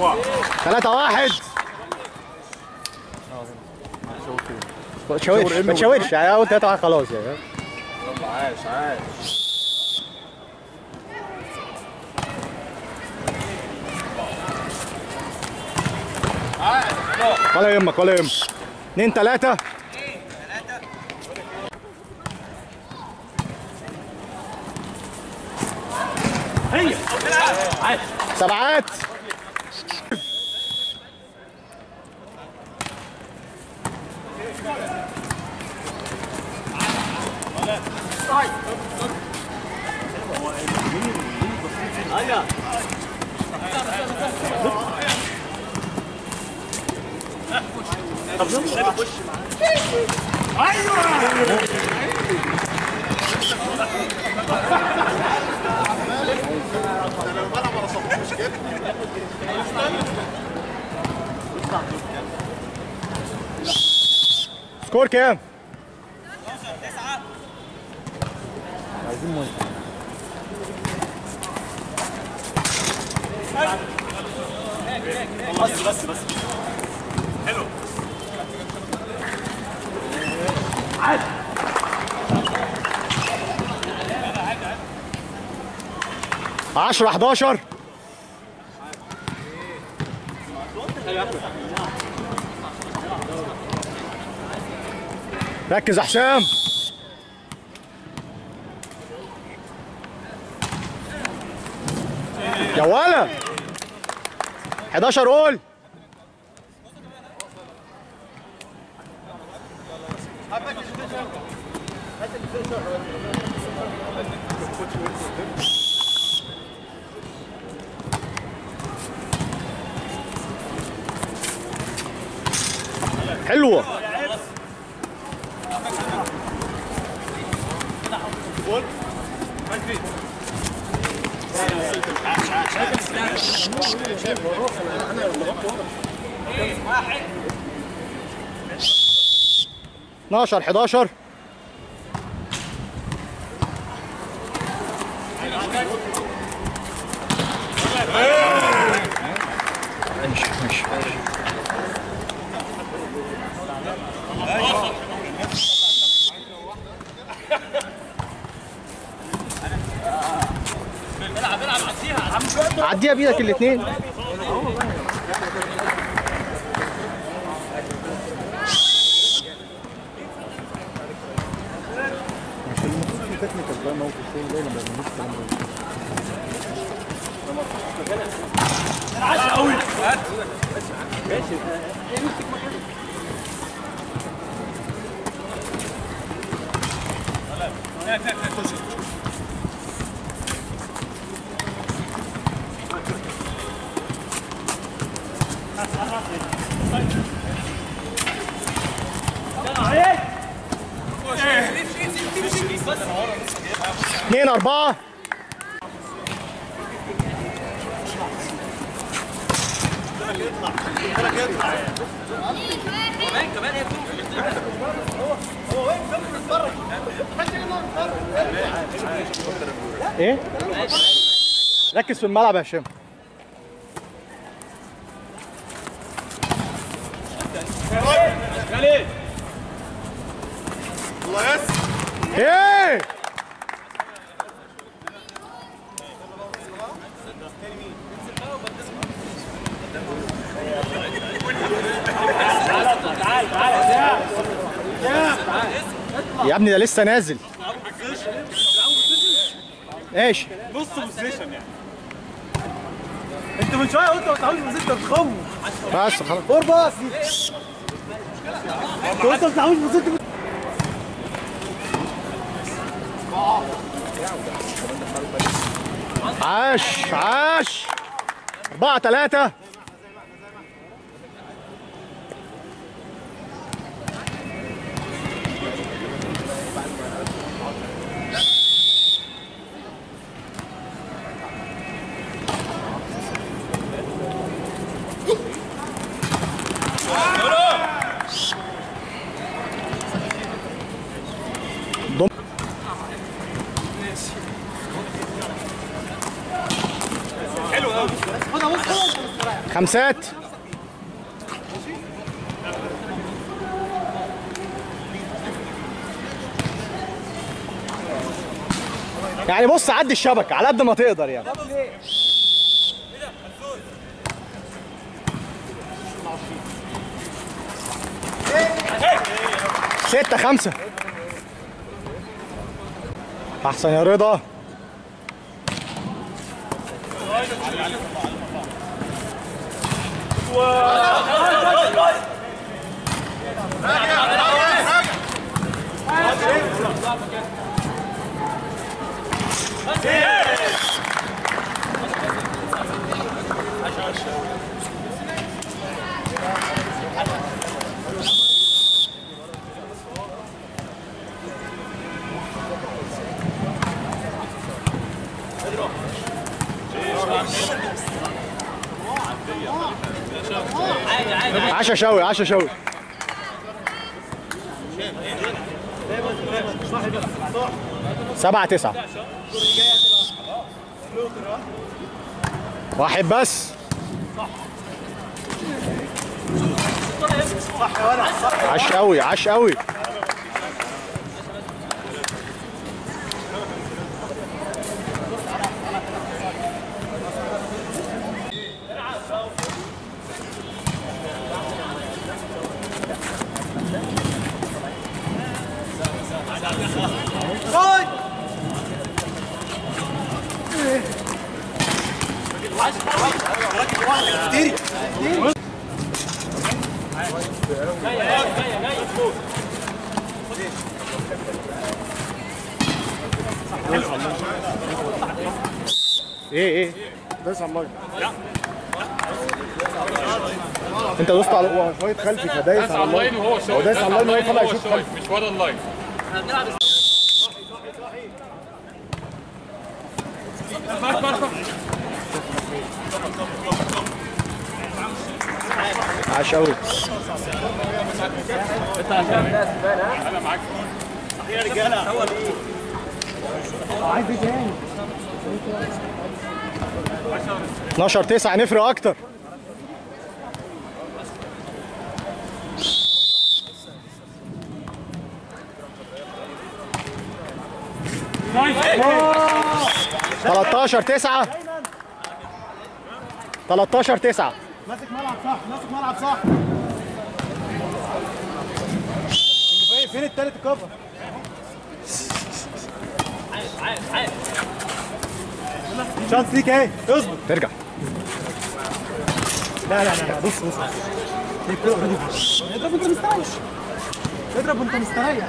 3 1 ما تشاورش ما تشاورش يعني اول 3 1 خلاص يعني يلا عاش عاش ولا يهمك ولا يهمك 2 3 سبعات سكور كام؟ عايزين مهم بس بس بس حلو 10 11 ركز يا حسام يا ولا 11 قول حلوه اتناشر حداشر ماشي ماشي عديها بايدك الاثنين اثنين أربعة ايه؟ ركز في الملعب يا هشام الله يس ايه؟ يا ابني ده لسه نازل ماشي نص بوزيشن يعني انت من شويه قلت ما تعملش بوزيشن تخم بس خلاص فور باص انت قلت ما تعملش بوزيشن عاش عاش أربعة ثلاثة خمسات يعني بص عدي الشبكة على قد ما تقدر يعني ستة خمسة أحسن يا رضا عشا شوي عشا شوي سبعة تسعة واحد بس عش قوي عش قوي ايه ايه دايس على اللاين انت دوست على هو شويه خلفي فدايس داس على على اللاين اللاين وهو شوت هو داس على اللاين وهو طالع يشوف شوت مش ورا اللاين عش قوي انا معاك 12 9 نفرق اكتر تلتاشر تسعة تلتاشر تسعة ماسك ملعب صح ماسك ملعب صح فين فين التالت الكفر شانس ليك اهي اصبر ترجع لا لا لا بص بص دي الكرة اوريدي اضرب وانت مستريح اضرب وانت مستريح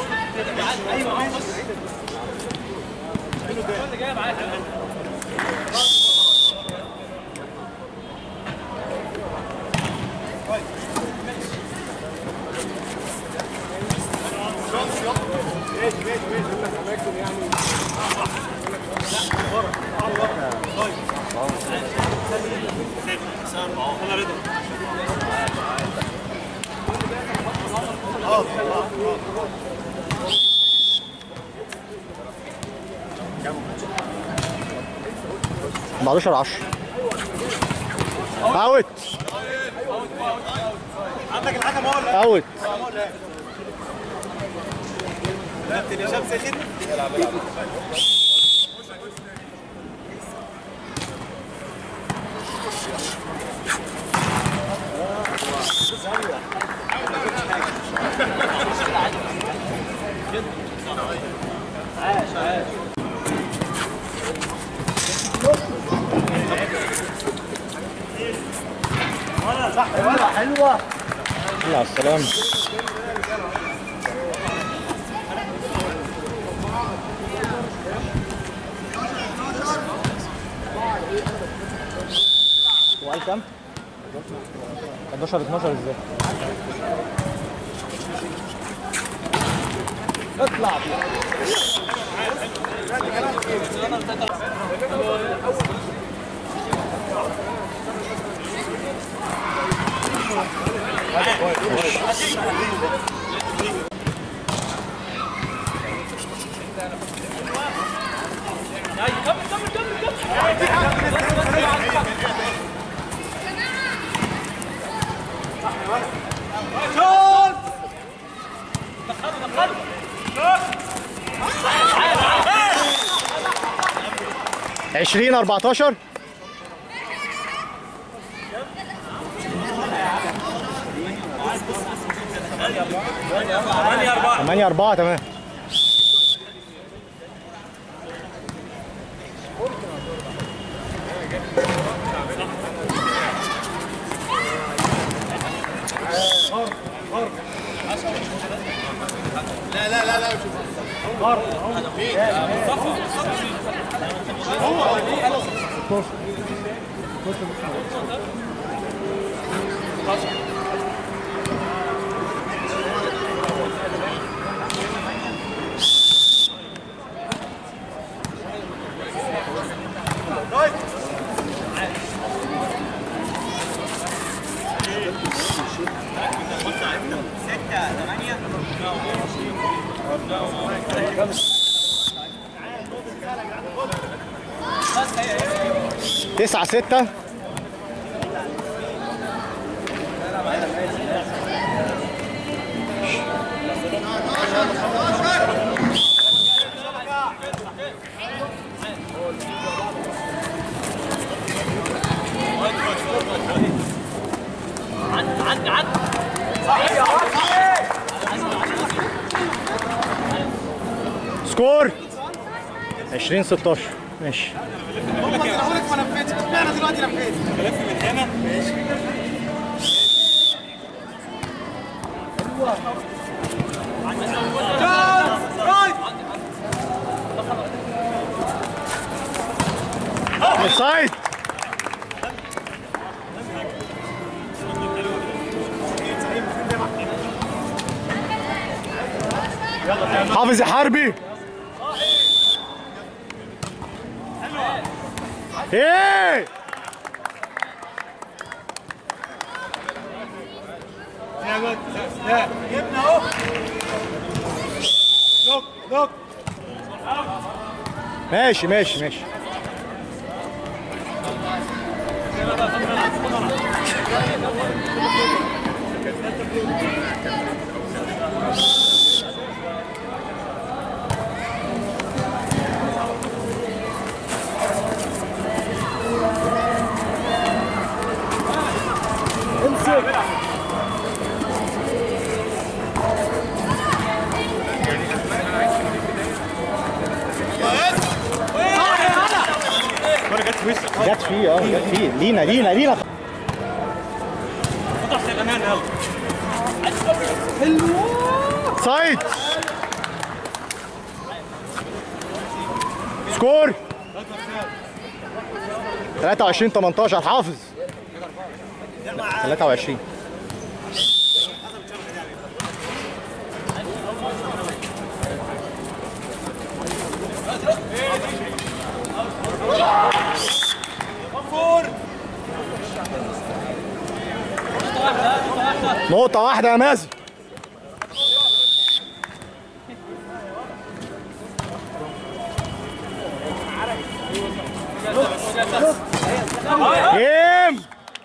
بعداشر 10 اوت عندك الحكم هو اللي اوت كابتن هشام سخن يلا على السلامة هو قال كام؟ 11 12 ازاي؟ اطلع 20 14 8 4 تمام تسعة ستة سكور 20 16 ماشي هم طلعوا لك ما لفيتش اشمعنى دلوقتي لفيت اوفسايد حافظ يا حربي ايه جبنا اهو لوك لوك ماشي ماشي ماشي جت فيه اه جت فيه لينا لينا لينا سايد سكور 23 18 حافظ 23 نقطة واحدة يا مازن جيم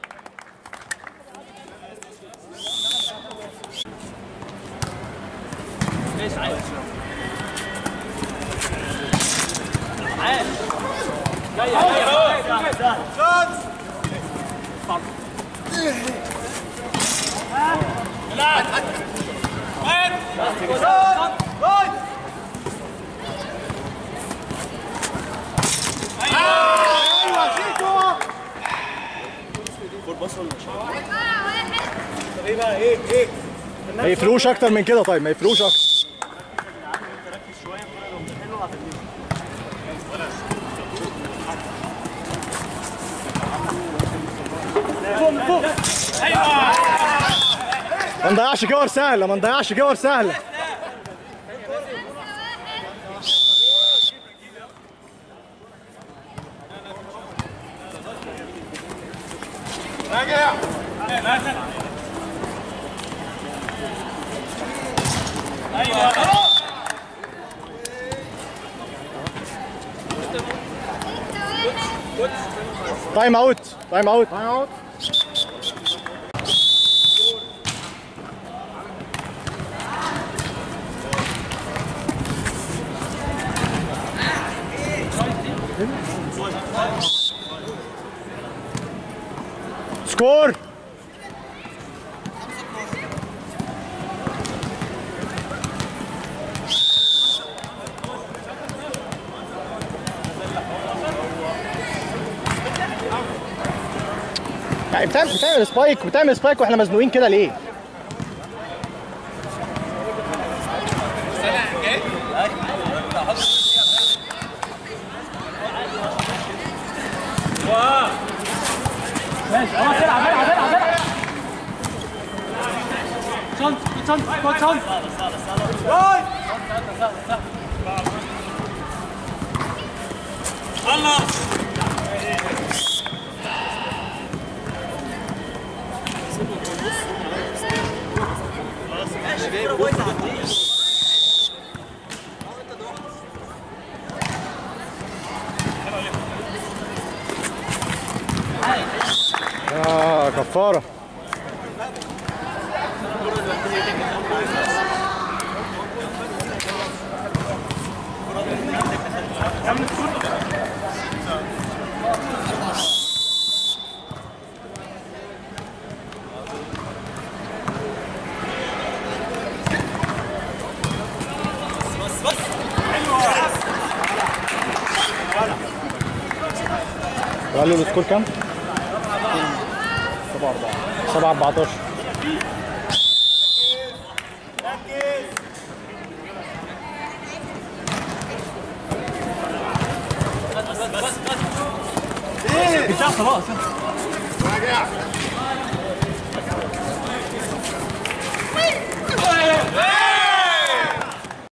ايه بقى ايه ايه ما يفرقوش اكتر من كده طيب ما يفرقوش اكتر ما نضيعش كور سهله ما نضيعش كور سهله راجع تايم اوت تايم اوت سكور يعني بتعمل بتعمل سبايك بتعمل سبايك واحنا مزنوقين كده ليه؟ ماشي خلاص العب العب العب العب شنط شنط خد شنط جول اه كفاره قال له السكور كام؟ 7 4 7 14 خلاص